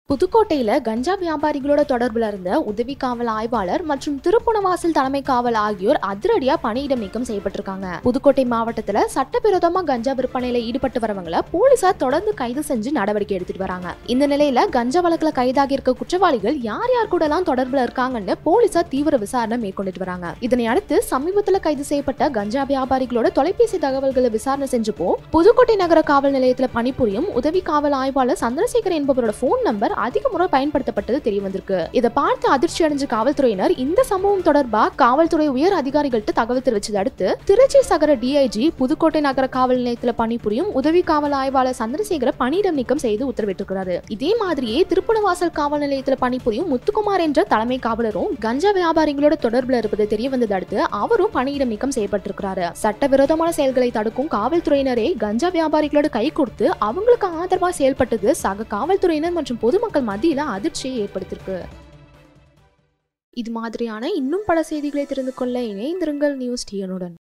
புதுக்கோட்டையில கஞ்சா வியாபாரிகளோட தொடர்புல இருந்த உதவி காவல் ஆய்வாளர் மற்றும் திருப்புணவாசல் தலைமை காவல் ஆகியோர் அதிரடியா பணியிடம் நீக்கம் செய்யப்பட்டிருக்காங்க புதுக்கோட்டை மாவட்டத்துல சட்டவிரோதமா கஞ்சா விற்பனையில ஈடுபட்டு வரவங்கள போலீசார் தொடர்ந்து கைது செஞ்சு நடவடிக்கை எடுத்துட்டு வராங்க இந்த நிலையில கஞ்சா வழக்குல கைதாகி இருக்க குற்றவாளிகள் யார் யார் கூட எல்லாம் தொடர்புல இருக்காங்கன்னு போலீசார் தீவிர விசாரணை மேற்கொண்டுட்டு வராங்க இதனை அடுத்து சமீபத்துல கைது செய்யப்பட்ட கஞ்சா வியாபாரிகளோட தொலைபேசி தகவல்களை விசாரணை செஞ்சப்போ புதுக்கோட்டை நகர காவல் நிலையத்துல பணிபுரியும் உதவி காவல் ஆய்வாளர் சந்திரசேகர் என்பவரோட போன் நம்பர் அதிக முறை பயன்படுத்தப்பட்டது தெரிய வந்திருக்கு இதை பார்த்து அதிர்ச்சி அடைஞ்ச காவல்துறையினர் இந்த சம்பவம் தொடர்பா காவல்துறை உயர் அதிகாரிகள்ட்ட தகவல் தெரிவிச்சதை அடுத்து திருச்சி சகர டிஐஜி புதுக்கோட்டை நகர காவல் நிலையத்துல பணிபுரியும் உதவி காவல் ஆய்வாளர் சந்திரசேகர பணியிடம் நீக்கம் செய்து உத்தரவிட்டிருக்கிறாரு இதே மாதிரியே திருப்புணவாசல் காவல் நிலையத்துல பணிபுரியும் முத்துக்குமார் என்ற தலைமை காவலரும் கஞ்சா வியாபாரிகளோட தொடர்புல இருப்பது தெரிய வந்ததை அடுத்து அவரும் பணியிடம் நீக்கம் செய்யப்பட்டிருக்கிறாரு சட்டவிரோதமான செயல்களை தடுக்கும் காவல்துறையினரே கஞ்சா வியாபாரிகளோட கை கொடுத்து அவங்களுக்கு ஆதரவா செயல்பட்டது சக காவல்துறையினர் மற்றும் பொதுமக்கள் மத்தியில அதிர்ச்சியை ஏற்படுத்தியிருக்கு இது மாதிரியான இன்னும் பல செய்திகளை தெரிந்து கொள்ள இணைந்திருங்கள் நியூஸ் டிஎனுடன்